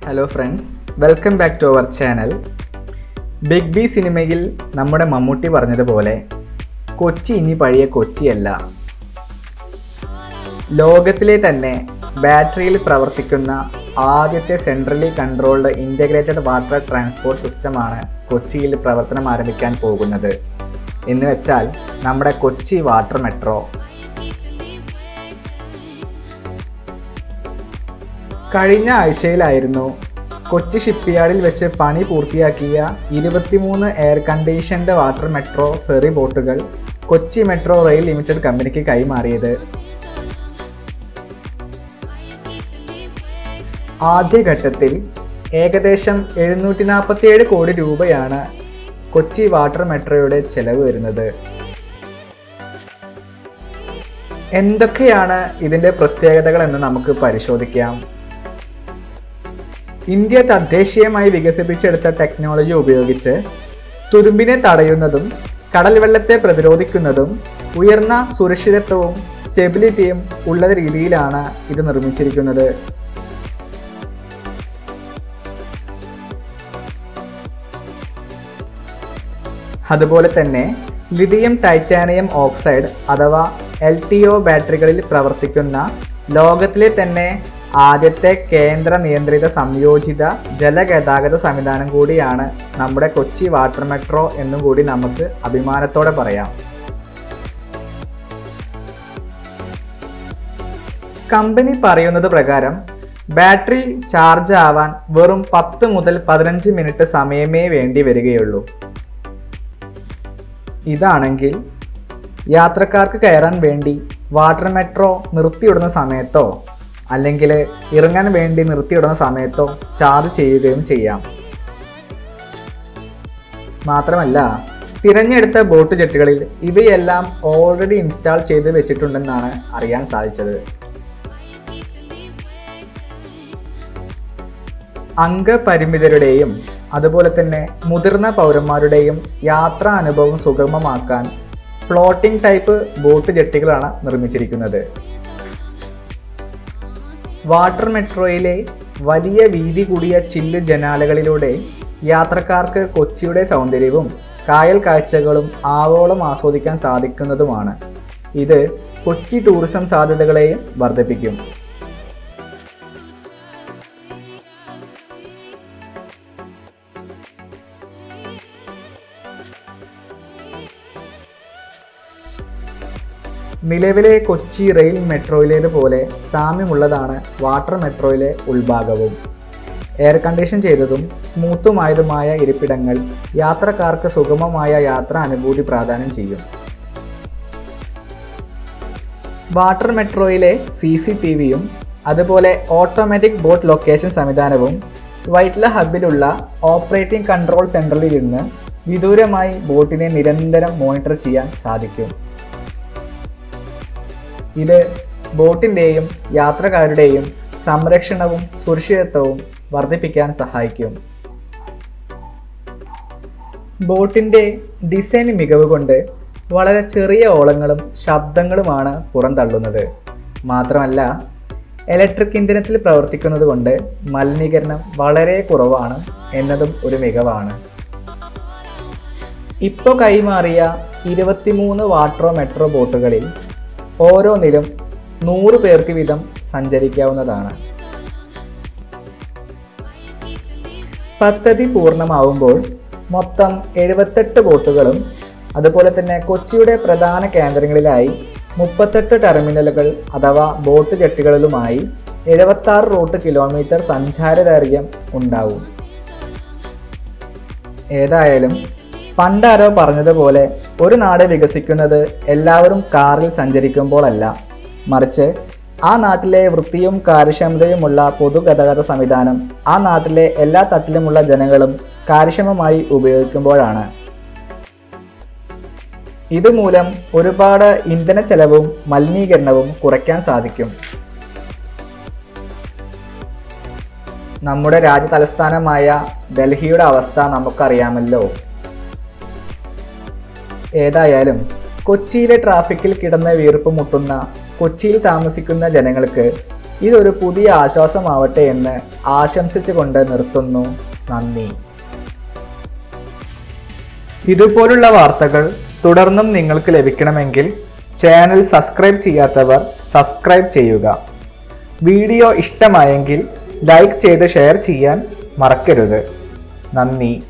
hello friends welcome back to our channel big B സിനിമയിൽ നമ്മുടെ മമ്മൂട്ടി പറഞ്ഞതുപോലെ കൊച്ചി ഇനി പഴയ കൊച്ചിയല്ല ലോകത്തിലെ തന്നെ ബാറ്ററിയിൽ പ്രവർത്തിക്കുന്ന ആദ്യത്തെ centrally controlled integrated water transport സിസ്റ്റമാണ് കൊച്ചിയിൽ പ്രവർത്തനം ആരംഭിക്കാൻ പോകുന്നത് എന്ന് വെച്ചാൽ നമ്മുടെ കൊച്ചി വാട്ടർ മെട്രോ കഴിഞ്ഞ ആഴ്ചയിലായിരുന്നു കൊച്ചി ഷിപ്പ്യാർഡിൽ വെച്ച് പണി പൂർത്തിയാക്കിയ ഇരുപത്തിമൂന്ന് air conditioned water metro ferry ബോട്ടുകൾ കൊച്ചി മെട്രോ റെയിൽ ലിമിറ്റഡ് കമ്പനിക്ക് കൈമാറിയത് ആദ്യഘട്ടത്തിൽ ഏകദേശം എഴുന്നൂറ്റി നാൽപ്പത്തിയേഴ് കോടി രൂപയാണ് കൊച്ചി വാട്ടർ മെട്രോയുടെ ചെലവ് വരുന്നത് എന്തൊക്കെയാണ് ഇതിൻ്റെ പ്രത്യേകതകൾ എന്ന് നമുക്ക് പരിശോധിക്കാം ഇന്ത്യ തദ്ദേശീയമായി വികസിപ്പിച്ചെടുത്ത ടെക്നോളജി ഉപയോഗിച്ച് തുരുമ്പിനെ തടയുന്നതും കടൽ വെള്ളത്തെ പ്രതിരോധിക്കുന്നതും ഉയർന്ന സുരക്ഷിതത്വവും സ്റ്റെബിലിറ്റിയും ഉള്ള രീതിയിലാണ് ഇത് നിർമ്മിച്ചിരിക്കുന്നത് അതുപോലെ തന്നെ ലിഥിയം ടൈറ്റാനിയം ഓക്സൈഡ് അഥവാ എൽ ടി ഒ ബാറ്ററികളിൽ പ്രവർത്തിക്കുന്ന ലോകത്തിലെ തന്നെ ആദ്യത്തെ കേന്ദ്ര നിയന്ത്രിത സംയോജിത ജലഗതാഗത സംവിധാനം കൂടിയാണ് നമ്മുടെ കൊച്ചി വാട്ടർ മെട്രോ എന്നും കൂടി നമുക്ക് അഭിമാനത്തോടെ പറയാം കമ്പനി പറയുന്നത് പ്രകാരം ബാറ്ററി ചാർജ് ആവാൻ വെറും പത്ത് മുതൽ പതിനഞ്ച് മിനിറ്റ് സമയമേ വേണ്ടി വരികയുള്ളൂ ഇതാണെങ്കിൽ യാത്രക്കാർക്ക് കയറാൻ വേണ്ടി വാട്ടർ മെട്രോ നിർത്തിയിടുന്ന സമയത്തോ അല്ലെങ്കിൽ ഇറങ്ങാൻ വേണ്ടി നിർത്തിയിടുന്ന സമയത്തോ ചാർജ് ചെയ്യുകയും ചെയ്യാം മാത്രമല്ല തിരഞ്ഞെടുത്ത ബോട്ട് ജെട്ടുകളിൽ ഇവയെല്ലാം ഓൾറെഡി ഇൻസ്റ്റാൾ ചെയ്ത് വെച്ചിട്ടുണ്ടെന്നാണ് അറിയാൻ സാധിച്ചത് അംഗപരിമിതരുടെയും അതുപോലെ തന്നെ മുതിർന്ന പൗരന്മാരുടെയും യാത്രാ അനുഭവം സുഗമമാക്കാൻ ഫ്ലോട്ടിംഗ് ടൈപ്പ് ബോട്ട് ജെട്ടികളാണ് നിർമ്മിച്ചിരിക്കുന്നത് വാട്ടർ മെട്രോയിലെ വലിയ വീതി കൂടിയ ചില്ല് ജനാലകളിലൂടെ യാത്രക്കാർക്ക് കൊച്ചിയുടെ സൗന്ദര്യവും കായൽ കാഴ്ചകളും ആവോളം ആസ്വദിക്കാൻ സാധിക്കുന്നതുമാണ് ഇത് കൊച്ചി ടൂറിസം സാധ്യതകളെയും വർദ്ധിപ്പിക്കും നിലവിലെ കൊച്ചി റെയിൽ മെട്രോയിലേതുപോലെ സാമ്യമുള്ളതാണ് വാട്ടർ മെട്രോയിലെ ഉൾഭാഗവും എയർ കണ്ടീഷൻ ചെയ്തതും സ്മൂത്തുമായതുമായ ഇരിപ്പിടങ്ങൾ യാത്രക്കാർക്ക് സുഗമമായ യാത്രാ അനുഭൂതി പ്രാദാനം ചെയ്യും വാട്ടർ മെട്രോയിലെ സി സി ടി വിയും അതുപോലെ ഓട്ടോമാറ്റിക് ബോട്ട് ലൊക്കേഷൻ സംവിധാനവും വൈറ്റ്ല ഹബിലുള്ള ഓപ്പറേറ്റിംഗ് കൺട്രോൾ സെൻറ്ററിൽ ഇരുന്ന് വിദൂരമായി ബോട്ടിനെ നിരന്തരം മോണിറ്റർ ചെയ്യാൻ സാധിക്കും ഇത് ബോട്ടിൻ്റെയും യാത്രക്കാരുടെയും സംരക്ഷണവും സുരക്ഷിതത്വവും വർദ്ധിപ്പിക്കാൻ സഹായിക്കും ബോട്ടിൻ്റെ ഡിസൈൻ മികവ് കൊണ്ട് വളരെ ചെറിയ ഓളങ്ങളും ശബ്ദങ്ങളുമാണ് പുറന്തള്ളുന്നത് മാത്രമല്ല ഇലക്ട്രിക് ഇന്ധനത്തിൽ പ്രവർത്തിക്കുന്നത് കൊണ്ട് മലിനീകരണം വളരെ കുറവാണ് എന്നതും ഒരു മികവാണ് ഇപ്പോൾ കൈമാറിയ ഇരുപത്തിമൂന്ന് വാട്ടറോ മെട്രോ ബോട്ടുകളിൽ ഓരോന്നിലും നൂറ് പേർക്ക് വീതം സഞ്ചരിക്കാവുന്നതാണ് പദ്ധതി പൂർണ്ണമാവുമ്പോൾ മൊത്തം എഴുപത്തെട്ട് ബോട്ടുകളും അതുപോലെ തന്നെ കൊച്ചിയുടെ പ്രധാന കേന്ദ്രങ്ങളിലായി മുപ്പത്തെട്ട് ടെർമിനലുകൾ അഥവാ ബോട്ട് ജെട്ടുകളിലുമായി എഴുപത്താറ് റൂട്ട് കിലോമീറ്റർ സഞ്ചാരദൈർഘ്യം ഉണ്ടാവും ഏതായാലും പണ്ടാരോ പറഞ്ഞതുപോലെ ഒരു നാട് വികസിക്കുന്നത് എല്ലാവരും കാറിൽ സഞ്ചരിക്കുമ്പോഴല്ല മറിച്ച് ആ നാട്ടിലെ വൃത്തിയും കാര്യക്ഷമതയുമുള്ള പൊതുഗതാഗത സംവിധാനം ആ നാട്ടിലെ എല്ലാ തട്ടിലുമുള്ള ജനങ്ങളും കാര്യക്ഷമമായി ഉപയോഗിക്കുമ്പോഴാണ് ഇതുമൂലം ഒരുപാട് ഇന്ധന ചെലവും മലിനീകരണവും കുറയ്ക്കാൻ സാധിക്കും നമ്മുടെ രാജ്യ തലസ്ഥാനമായ ഡൽഹിയുടെ അവസ്ഥ നമുക്കറിയാമല്ലോ ഏതായാലും കൊച്ചിയിലെ ട്രാഫിക്കിൽ കിടന്ന് വീർപ്പ് മുട്ടുന്ന കൊച്ചിയിൽ താമസിക്കുന്ന ജനങ്ങൾക്ക് ഇതൊരു പുതിയ ആശ്വാസമാവട്ടെ എന്ന് ആശംസിച്ചുകൊണ്ട് നിർത്തുന്നു നന്ദി ഇതുപോലുള്ള വാർത്തകൾ തുടർന്നും നിങ്ങൾക്ക് ലഭിക്കണമെങ്കിൽ ചാനൽ സബ്സ്ക്രൈബ് ചെയ്യാത്തവർ സബ്സ്ക്രൈബ് ചെയ്യുക വീഡിയോ ഇഷ്ടമായെങ്കിൽ ലൈക്ക് ചെയ്ത് ഷെയർ ചെയ്യാൻ മറക്കരുത് നന്ദി